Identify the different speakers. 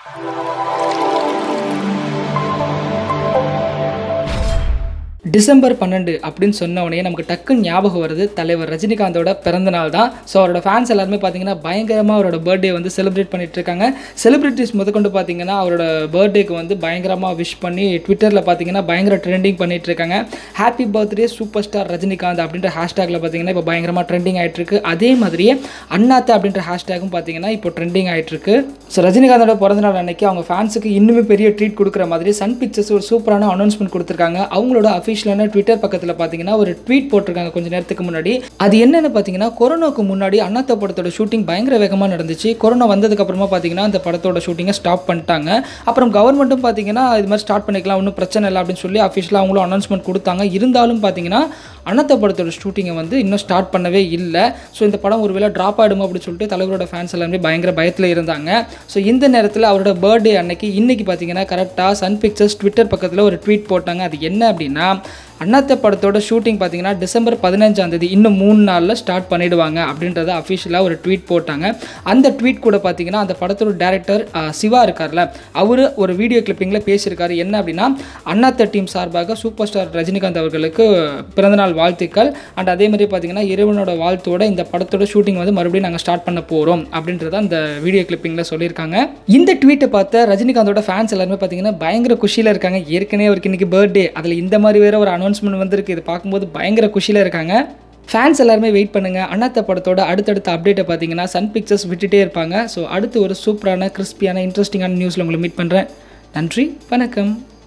Speaker 1: December பன்னெண்டு அப்படின்னு சொன்ன உடனே நமக்கு டக்குன்னு ஞாபகம் வருது தலைவர் ரஜினிகாந்தோட பிறந்த நாள் தான் ஸோ அவரோட ஃபேன்ஸ் எல்லாருமே பார்த்தீங்கன்னா பயங்கரமாக அவரோட பர்த்டே வந்து செலிப்ரேட் பண்ணிட்டு இருக்காங்க செலிபிரிட்டிஸ் முதற்கொண்டு பார்த்தீங்கன்னா அவரோட பர்த்டேக்கு வந்து பயங்கரமாக விஷ் பண்ணி ட்விட்டரில் பார்த்தீங்கன்னா பயங்கர ட்ரெண்டிங் பண்ணிட்டு இருக்காங்க happy birthday super star Rajinikanth அப்படின்ற ஹேஷ்டேக்கில் பார்த்தீங்கன்னா இப்போ பயங்கரமாக ட்ரெண்டிங் ஆயிட்டு இருக்கு அதே மாதிரியே அண்ணாத்த அப்படின்ற ஹேஷ்டேக்கும் பார்த்தீங்கன்னா இப்போ ட்ரெண்டிங் ஆயிட்டு இருக்கு ஸோ ரஜினிகாந்தோட பிறந்தநாள் அன்னைக்கு அவங்க ஃபேன்ஸுக்கு இன்னுமே பெரிய ட்ரீட் கொடுக்குற மாதிரி சன் பிக்சர்ஸ் ஒரு சூப்பரான அனௌன்ஸ்மெண்ட் கொடுத்துருக்காங்க அவங்களோட அஃபிஷியலான ட்விட்டர் பக்கத்தில் பார்த்தீங்கன்னா ஒரு ட்வீட் போட்டிருக்காங்க கொஞ்ச நேரத்துக்கு முன்னாடி அது என்னென்னு பார்த்தீங்கன்னா கொரோனாக்கு முன்னாடி அண்ணாத்த படத்தோட ஷூட்டிங் பயங்கர வேகமாக நடந்துச்சு கொரோனா வந்ததுக்கு அப்புறமா பார்த்தீங்கன்னா அந்த படத்தோட ஷூட்டிங்கை ஸ்டாப் பண்ணிட்டாங்க அப்புறம் கவர்மெண்ட்டும் பார்த்தீங்கன்னா இது மாதிரி ஸ்டார்ட் பண்ணிக்கலாம் ஒன்றும் பிரச்சனை இல்லை அப்படின்னு சொல்லி அஃபிஷியலாக அவங்களும் அனௌன்ஸ்மெண்ட் கொடுத்தாங்க இருந்தாலும் பார்த்தீங்கன்னா அண்ணாத்த படத்தோட ஷூட்டிங்கை வந்து இன்னும் ஸ்டார்ட் பண்ணவே இல்லை ஸோ இந்த படம் ஒருவேளை ட்ராப் ஆகிடுமோ அப்படின்னு சொல்லிட்டு தலைவரோட ஃபேன்ஸ் எல்லாமே பயங்கர பயத்தில் இருந்தாங்க ஸோ இந்த நேரத்தில் அவரோட பர்த்டே அன்னைக்கு இன்னைக்கு பார்த்தீங்கன்னா கரெக்டாக சன் பிக்சர்ஸ் ட்விட்டர் பக்கத்தில் ஒரு ட்வீட் போட்டாங்க அது என்ன அப்படின்னா அண்ணாத்த படத்தோட ஷூட்டிங் பார்த்தீங்கன்னா டிசம்பர் பதினஞ்சாம் தேதி இன்னும் மூணு நாளில் ஸ்டார்ட் பண்ணிடுவாங்க அப்படின்றத அஃபிஷியலாக ஒரு ட்வீட் போட்டாங்க அந்த ட்வீட் கூட பார்த்தீங்கன்னா அந்த படத்தோட டேரக்டர் சிவா இருக்கார்ல அவர் ஒரு வீடியோ கிளிப்பிங்கில் பேசியிருக்காரு என்ன அப்படின்னா அண்ணாத்த டீம் சார்பாக சூப்பர் ஸ்டார் ரஜினிகாந்த் அவர்களுக்கு பிறந்தநாள் வாழ்த்துக்கள் அண்ட் அதே மாதிரி பார்த்தீங்கன்னா இறைவனோட வாழ்த்தோட இந்த படத்தோட ஷூட்டிங் வந்து மறுபடியும் நாங்கள் ஸ்டார்ட் பண்ண போகிறோம் அப்படின்றத அந்த வீடியோ கிளிப்பிங்கில் சொல்லியிருக்காங்க இந்த ட்வீட்டை பார்த்த ரஜினிகாந்தோட ஃபேன்ஸ் எல்லாருமே பார்த்தீங்கன்னா பயங்கர குஷியில் இருக்காங்க ஏற்கனவே அவருக்கு இன்னைக்கு பர்த்டே அதில் இந்த மாதிரி வேற ஒரு அனௌன்ஸ்மெண்ட் வந்திருக்கு இது பார்க்கும்போது பயங்கர குஷியில் இருக்காங்க ஃபேன்ஸ் எல்லாருமே வெயிட் பண்ணுங்கள் அண்ணாத்த படத்தோட அடுத்தடுத்த அப்டேட்டை பார்த்தீங்கன்னா சன் பிக்சர்ஸ் விட்டுட்டே இருப்பாங்க ஸோ அடுத்து ஒரு சூப்பரான கிறிஸ்பியான இன்ட்ரெஸ்டிங்கான நியூஸில் உங்களை மீட் பண்ணுறேன் நன்றி வணக்கம்